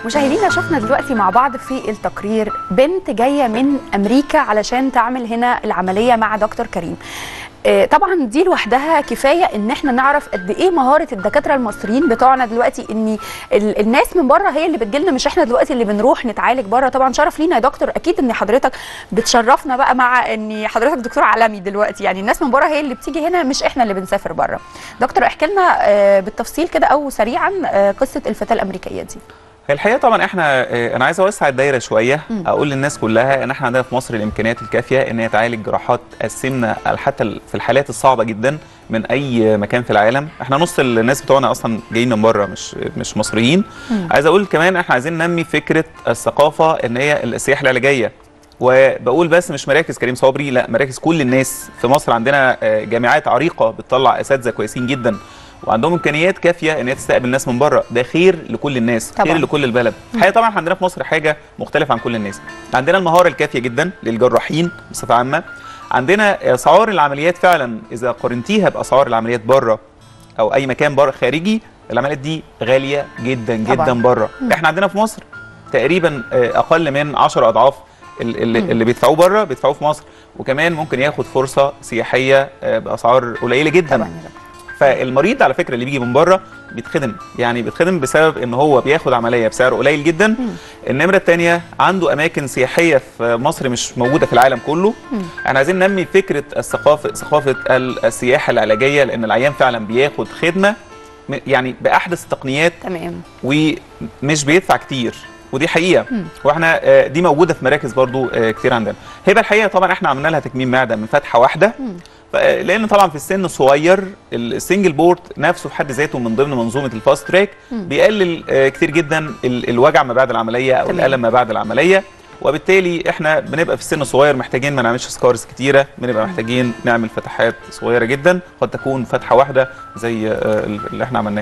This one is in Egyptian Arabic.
مشاهدينا شفنا دلوقتي مع بعض في التقرير بنت جايه من امريكا علشان تعمل هنا العمليه مع دكتور كريم آه، طبعا دي لوحدها كفايه ان احنا نعرف قد ايه مهاره الدكاتره المصريين بتوعنا دلوقتي ان ال- الناس من بره هي اللي بتجيلنا مش احنا دلوقتي اللي بنروح نتعالج بره طبعا شرف لينا يا دكتور اكيد ان حضرتك بتشرفنا بقى مع ان حضرتك دكتور عالمي دلوقتي يعني الناس من بره هي اللي بتيجي هنا مش احنا اللي بنسافر بره دكتور احكي لنا آه، بالتفصيل كده او سريعا آه، قصه الفتاه الامريكيه دي هي الحقيقه طبعا احنا آه، انا عايز اوسع الدايره شويه اقول للناس كلها ان احنا عندنا في مصر الامكانيات الكافيه ان هي تعالج جراحات السمنه حتى في الحالات الصعبه جدا من اي مكان في العالم احنا نص الناس بتوعنا اصلا جايين من بره مش مش مصريين عايز اقول كمان احنا عايزين ننمي فكره الثقافه ان هي السياحه العلاجيه وبقول بس مش مراكز كريم صبري لا مراكز كل الناس في مصر عندنا آه، جامعات عريقه بتطلع اساتذه كويسين جدا وعندهم امكانيات كافيه ان هي تستقبل ناس من بره ده خير لكل الناس طبعاً. خير لكل البلد الحقيقه طبعا إحنا عندنا في مصر حاجه مختلفه عن كل الناس عندنا المهاره الكافيه جدا للجراحين بصفه عامه عندنا اسعار العمليات فعلا اذا قارنتيها باسعار العمليات بره او اي مكان بره خارجي العمليات دي غاليه جدا جدا طبعاً. بره احنا عندنا في مصر تقريبا آه، اقل من 10 اضعاف ال- اللي, اللي بيدفعوه بره بيدفعوه في مصر وكمان ممكن ياخد فرصه سياحيه آه، باسعار قليله جدا طبعا يا دكتور. فالمريض على فكره اللي بيجي من بره بيتخدم يعني بيتخدم بسبب ان هو بياخد عمليه بسعر قليل جدا النمره الثانيه عنده اماكن سياحيه في مصر مش موجوده في العالم كله احنا عايزين ننمي فكره الثقافه ثقافه ال- السياحه العلاجيه لان العيان فعلا بياخد خدمه م- يعني باحدث التقنيات تمام ومش بيدفع كتير ودي حقيقه واحنا آه، دي موجوده في مراكز برضو آه، كتير عندنا هيبقى الحقيقه طبعا احنا عملنا لها تكميم معده من فتحه واحده ف- لان طبعا في السن الصغير السنجل بورد نفسه في حد ذاته من ضمن منظومه الفاست تراك بيقلل آه، كتير جدا ال- الوجع ما بعد العمليه او تمام. الالم ما بعد العمليه وبالتالي احنا بنبقى في السن الصغير محتاجين ما نعملش سكارز كتيره بنبقى محتاجين نعمل فتحات صغيره جدا قد تكون فتحه واحده زي آه، اللي احنا عملناه